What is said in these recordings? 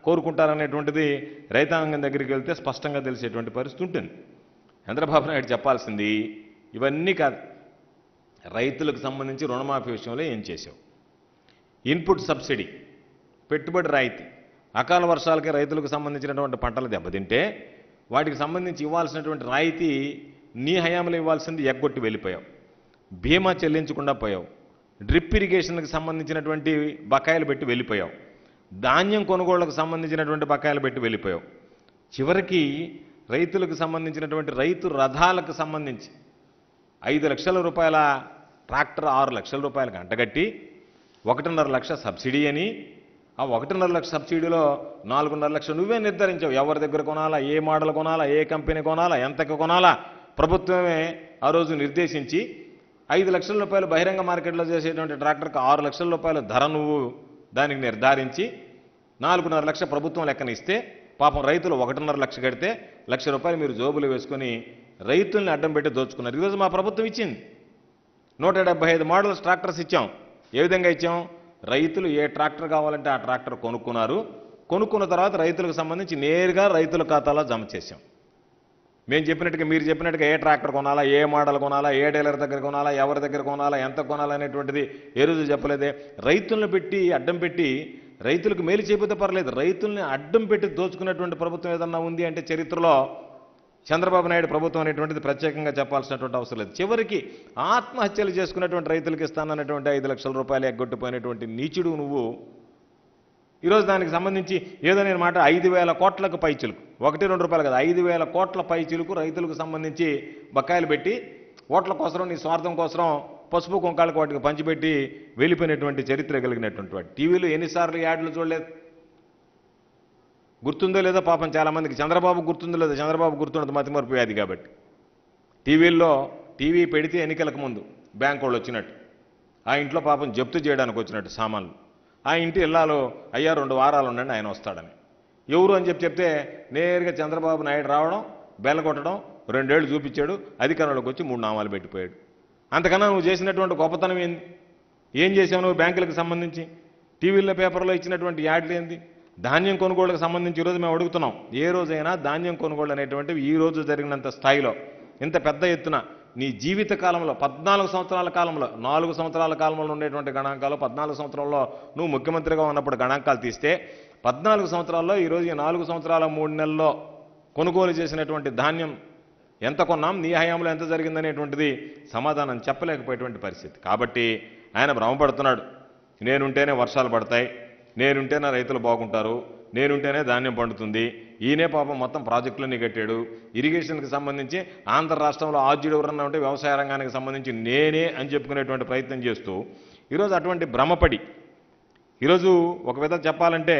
కోరుకుంటారనేటువంటిది రైతాంగం దగ్గరికి వెళ్తే స్పష్టంగా తెలిసేటువంటి పరిస్థితి ఉంటుంది చంద్రబాబు నాయుడు చెప్పాల్సింది ఇవన్నీ కాదు రైతులకు సంబంధించి రుణమాఫీ విషయంలో ఏం చేశావు ఇన్పుట్ సబ్సిడీ పెట్టుబడి రాయితీ అకాల వర్షాలకి రైతులకు సంబంధించినటువంటి పంటలు దెబ్బతింటే వాటికి సంబంధించి ఇవ్వాల్సినటువంటి రాయితీ నీ హయాంలో ఇవ్వాల్సింది ఎగ్గొట్టి వెళ్ళిపోయావు బీమా చెల్లించకుండా పోయావు డ్రిప్ ఇరిగేషన్కి సంబంధించినటువంటి బకాయిలు పెట్టి వెళ్ళిపోయావు ధాన్యం కొనుగోళ్లకు సంబంధించినటువంటి బకాయిలు పెట్టి వెళ్ళిపోయావు చివరికి రైతులకు సంబంధించినటువంటి రైతు రథాలకు సంబంధించి ఐదు లక్షల రూపాయల ట్రాక్టర్ ఆరు లక్షల రూపాయలకు అంటగట్టి ఒకటిన్నర లక్ష సబ్సిడీ అని ఆ ఒకటిన్నర లక్ష సబ్సిడీలో నాలుగున్నర లక్షలు నువ్వే నిర్ధారించావు ఎవరి దగ్గర కొనాలా ఏ మోడల్ కొనాలా ఏ కంపెనీ కొనాలా ఎంతకు కొనాలా ప్రభుత్వమే ఆ రోజు నిర్దేశించి ఐదు లక్షల రూపాయలు బహిరంగ మార్కెట్లో చేసేటువంటి ట్రాక్టర్కి ఆరు లక్షల రూపాయల ధర నువ్వు దానికి నిర్ధారించి నాలుగున్నర లక్ష ప్రభుత్వం లెక్కనిస్తే పాపం రైతులు ఒకటిన్నర లక్ష కడితే లక్ష రూపాయలు మీరు జోబులు వేసుకొని రైతుల్ని అడ్డం పెట్టి దోచుకున్నారు ఈరోజు మా ప్రభుత్వం ఇచ్చింది నూట డెబ్బై ఐదు మోడల్స్ ట్రాక్టర్స్ ఇచ్చాం ఏ విధంగా ఇచ్చాం రైతులు ఏ ట్రాక్టర్ కావాలంటే ఆ ట్రాక్టర్ కొనుక్కున్నారు కొనుక్కున్న తర్వాత రైతులకు సంబంధించి నేరుగా రైతుల ఖాతాలో జమ చేశాం మేము చెప్పినట్టుగా మీరు చెప్పినట్టుగా ఏ ట్రాక్టర్ కొనాలా ఏ మోడల్ కొనాలా ఏ డీలర్ దగ్గర కొనాలా ఎవరి దగ్గర కొనాలా ఎంత కొనాలా అనేటువంటిది ఏ రోజు చెప్పలేదే రైతులను పెట్టి అడ్డం పెట్టి రైతులకు మేలు చేయకపోతే పర్లేదు రైతుల్ని అడ్డం పెట్టి దోచుకున్నటువంటి ప్రభుత్వం ఏదన్నా ఉంది అంటే చరిత్రలో చంద్రబాబు నాయుడు ప్రభుత్వం అనేటువంటిది ప్రత్యేకంగా చెప్పాల్సినటువంటి అవసరం లేదు చివరికి ఆత్మహత్యలు చేసుకున్నటువంటి రైతులకు ఇస్తానన్నటువంటి ఐదు లక్షల రూపాయలు ఎగ్గొట్టిపోయినటువంటి నీచుడు నువ్వు ఈరోజు దానికి సంబంధించి ఏదో నేను మాట ఐదు వేల కోట్లకు పైచిలుకు ఒకటి రెండు రూపాయలు కదా ఐదు వేల కోట్ల పైచిలుకు రైతులకు సంబంధించి బకాయిలు పెట్టి ఓట్ల కోసం నీ స్వార్థం కోసం పసుపు కుంకాలకు వాటికి పంచిపెట్టి వెళ్ళిపోయినటువంటి చరిత్ర కలిగినటువంటి వాడు టీవీలో ఎన్నిసార్లు యాడ్లు చూడలేదు గుర్తుందో లేదో పాపం చాలామందికి చంద్రబాబు గుర్తుందో లేదో చంద్రబాబు గుర్తుండదు మతిమరుపు వ్యాధి కాబట్టి టీవీల్లో టీవీ పెడితే ఎన్నికలకు ముందు బ్యాంక్ వాళ్ళు వచ్చినట్టు ఆ ఇంట్లో పాపం జప్తు చేయడానికి వచ్చినట్టు సామాన్లు ఆ ఇంటి ఇల్లాలు అయ్యా రెండు వారాలు ఉండండి ఆయన వస్తాడని ఎవరు అని చెప్పి చెప్తే నేరుగా చంద్రబాబు నాయుడు రావడం బెల్ల కొట్టడం రెండేళ్లు చూపించాడు అధికారంలోకి వచ్చి మూడు నామాలు పెట్టిపోయాడు అంతకన్నా నువ్వు చేసినటువంటి గొప్పతనం ఏంది ఏం చేసావు నువ్వు బ్యాంకులకు సంబంధించి టీవీల్లో పేపర్లో ఇచ్చినటువంటి యాడ్లు ఏంది ధాన్యం కొనుగోలుకు సంబంధించి ఈరోజు మేము అడుగుతున్నాం ఏ రోజైనా ధాన్యం కొనుగోలు అనేటువంటివి ఈ రోజు జరిగినంత స్థాయిలో ఇంత పెద్ద ఎత్తున నీ జీవిత కాలంలో పద్నాలుగు సంవత్సరాల కాలంలో నాలుగు సంవత్సరాల కాలంలో ఉండేటువంటి గణాంకాలు పద్నాలుగు సంవత్సరాల్లో నువ్వు ముఖ్యమంత్రిగా ఉన్నప్పుడు గణాంకాలు తీస్తే పద్నాలుగు సంవత్సరాల్లో ఈరోజు ఈ నాలుగు సంవత్సరాల మూడు నెలల్లో కొనుగోలు చేసినటువంటి ధాన్యం ఎంత కొన్నాం నీ హయాంలో ఎంత జరిగిందనేటువంటిది సమాధానం చెప్పలేకపోయేటువంటి పరిస్థితి కాబట్టి ఆయన భ్రమపడుతున్నాడు నేనుంటేనే వర్షాలు పడతాయి నేనుంటేనే రైతులు బాగుంటారు నేనుంటేనే ధాన్యం పండుతుంది ఈయనే పాపం మొత్తం ప్రాజెక్టులన్నీ కట్టాడు ఇరిగేషన్కి సంబంధించి ఆంధ్ర రాష్ట్రంలో ఆద్యుడు ఎవరన్నా ఉంటే వ్యవసాయ రంగానికి సంబంధించి నేనే అని చెప్పుకునేటువంటి ప్రయత్నం చేస్తూ ఈరోజు అటువంటి భ్రమపడి ఈరోజు ఒక విధంగా చెప్పాలంటే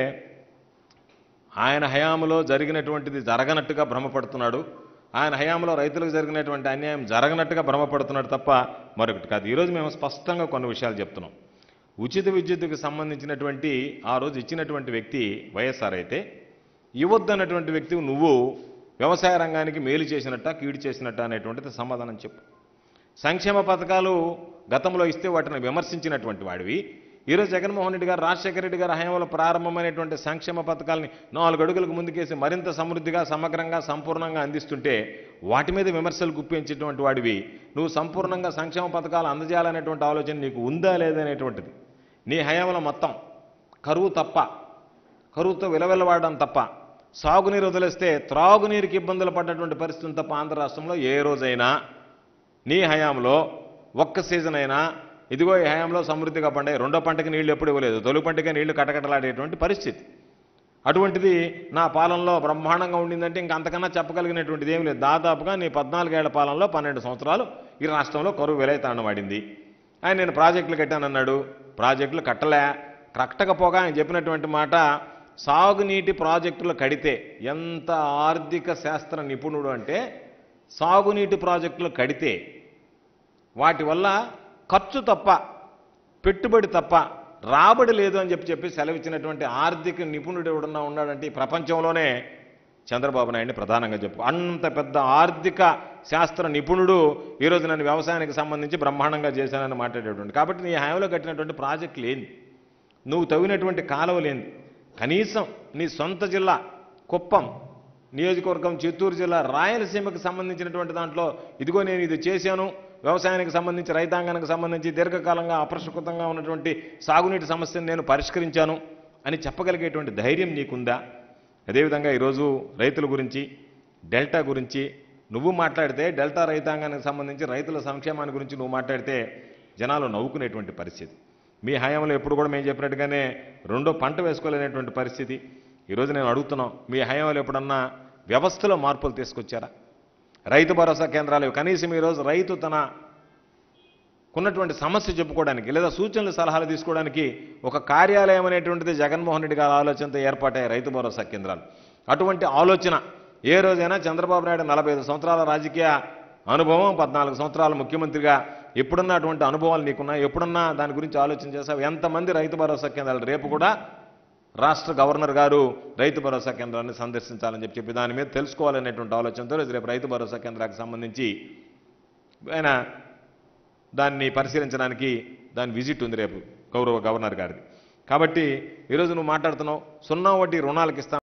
ఆయన హయాంలో జరిగినటువంటిది జరగనట్టుగా భ్రమపడుతున్నాడు ఆయన హయాంలో రైతులకు జరిగినటువంటి అన్యాయం జరగనట్టుగా భ్రమపడుతున్నాడు తప్ప మరొకటి కాదు ఈరోజు మేము స్పష్టంగా కొన్ని విషయాలు చెప్తున్నాం ఉచిత విద్యుత్తుకు సంబంధించినటువంటి ఆ రోజు ఇచ్చినటువంటి వ్యక్తి వైఎస్ఆర్ అయితే ఇవ్వద్దన్నటువంటి వ్యక్తి నువ్వు వ్యవసాయ రంగానికి మేలు చేసినట్ట కీడు చేసినట్ట అనేటువంటిది సమాధానం చెప్పు సంక్షేమ పథకాలు గతంలో ఇస్తే వాటిని విమర్శించినటువంటి వాడివి ఈరోజు జగన్మోహన్ రెడ్డి గారు రాజశేఖర రెడ్డి గారి హయాంలో ప్రారంభమైనటువంటి సంక్షేమ పథకాలని నాలుగు అడుగులకు ముందుకేసి మరింత సమృద్ధిగా సమగ్రంగా సంపూర్ణంగా అందిస్తుంటే వాటి మీద విమర్శలు గుప్పించేటువంటి వాడివి నువ్వు సంపూర్ణంగా సంక్షేమ పథకాలు అందజేయాలనేటువంటి ఆలోచన నీకు ఉందా లేదనేటువంటిది నీ హయాంలో మొత్తం కరువు తప్ప కరువుతో విలవిలవాడడం తప్ప సాగునీరు వదిలేస్తే త్రాగునీరుకి ఇబ్బందులు పడ్డటువంటి పరిస్థితి తప్ప ఆంధ్ర రాష్ట్రంలో ఏ రోజైనా నీ హయాంలో ఒక్క సీజన్ అయినా ఇదిగో ఈ హయాంలో సమృద్ధిగా పండాయి రెండో పంటకి నీళ్లు ఎప్పుడు ఇవ్వలేదు తొలి పంటకే నీళ్లు కటకటలాడేటువంటి పరిస్థితి అటువంటిది నా పాలనలో బ్రహ్మాండంగా ఉండిందంటే ఇంక అంతకన్నా చెప్పగలిగినటువంటిది ఏం లేదు దాదాపుగా నీ పద్నాలుగేళ్ల పాలనలో పన్నెండు సంవత్సరాలు ఈ రాష్ట్రంలో కరువు విలయతాండవాడింది ఆయన నేను ప్రాజెక్టులు కట్టానన్నాడు ప్రాజెక్టులు కట్టలే కట్టకపోగా ఆయన చెప్పినటువంటి మాట సాగునీటి ప్రాజెక్టులు కడితే ఎంత ఆర్థిక శాస్త్ర నిపుణుడు అంటే సాగునీటి ప్రాజెక్టులు కడితే వాటి వల్ల ఖర్చు తప్ప పెట్టుబడి తప్ప రాబడి లేదు అని చెప్పి చెప్పి సెలవిచ్చినటువంటి ఆర్థిక నిపుణుడు ఎవడన్నా ఉన్నాడంటే ఈ ప్రపంచంలోనే చంద్రబాబు నాయుడిని ప్రధానంగా చెప్పు అంత పెద్ద ఆర్థిక శాస్త్ర నిపుణుడు ఈరోజు నన్ను వ్యవసాయానికి సంబంధించి బ్రహ్మాండంగా చేశానని మాట్లాడేటువంటి కాబట్టి నీ హయాంలో కట్టినటువంటి ప్రాజెక్టులు ఏంది నువ్వు తవ్వినటువంటి కాలువలేంది కనీసం నీ సొంత జిల్లా కుప్పం నియోజకవర్గం చిత్తూరు జిల్లా రాయలసీమకు సంబంధించినటువంటి దాంట్లో ఇదిగో నేను ఇది చేశాను వ్యవసాయానికి సంబంధించి రైతాంగానికి సంబంధించి దీర్ఘకాలంగా అప్రస్తుతంగా ఉన్నటువంటి సాగునీటి సమస్యను నేను పరిష్కరించాను అని చెప్పగలిగేటువంటి ధైర్యం నీకుందా అదేవిధంగా ఈరోజు రైతుల గురించి డెల్టా గురించి నువ్వు మాట్లాడితే డెల్టా రైతాంగానికి సంబంధించి రైతుల సంక్షేమాన్ని గురించి నువ్వు మాట్లాడితే జనాలు నవ్వుకునేటువంటి పరిస్థితి మీ హయాంలో ఎప్పుడు కూడా మేము చెప్పినట్టుగానే రెండో పంట వేసుకోలేనటువంటి పరిస్థితి ఈరోజు నేను అడుగుతున్నాం మీ హయాంలో ఎప్పుడన్నా వ్యవస్థలో మార్పులు తీసుకొచ్చారా రైతు భరోసా కేంద్రాలు కనీసం ఈరోజు రైతు తన ఉన్నటువంటి సమస్య చెప్పుకోవడానికి లేదా సూచనలు సలహాలు తీసుకోవడానికి ఒక కార్యాలయం అనేటువంటిది జగన్మోహన్ రెడ్డి గారి ఆలోచనతో ఏర్పాటయ్యే రైతు భరోసా కేంద్రాలు అటువంటి ఆలోచన ఏ రోజైనా చంద్రబాబు నాయుడు నలభై ఐదు సంవత్సరాల రాజకీయ అనుభవం పద్నాలుగు సంవత్సరాల ముఖ్యమంత్రిగా ఎప్పుడున్నా అటువంటి అనుభవాలు నీకున్నా ఎప్పుడున్నా దాని గురించి ఆలోచన చేసావు ఎంతమంది రైతు భరోసా కేంద్రాలు రేపు కూడా రాష్ట్ర గవర్నర్ గారు రైతు భరోసా కేంద్రాన్ని సందర్శించాలని చెప్పి చెప్పి దాని మీద తెలుసుకోవాలనేటువంటి ఆలోచనతో రేపు రైతు భరోసా కేంద్రానికి సంబంధించి ఆయన దాన్ని పరిశీలించడానికి దాని విజిట్ ఉంది రేపు గౌరవ గవర్నర్ గారిది కాబట్టి ఈరోజు నువ్వు మాట్లాడుతున్నావు సున్నా వడ్డీ రుణాలకు ఇస్తాను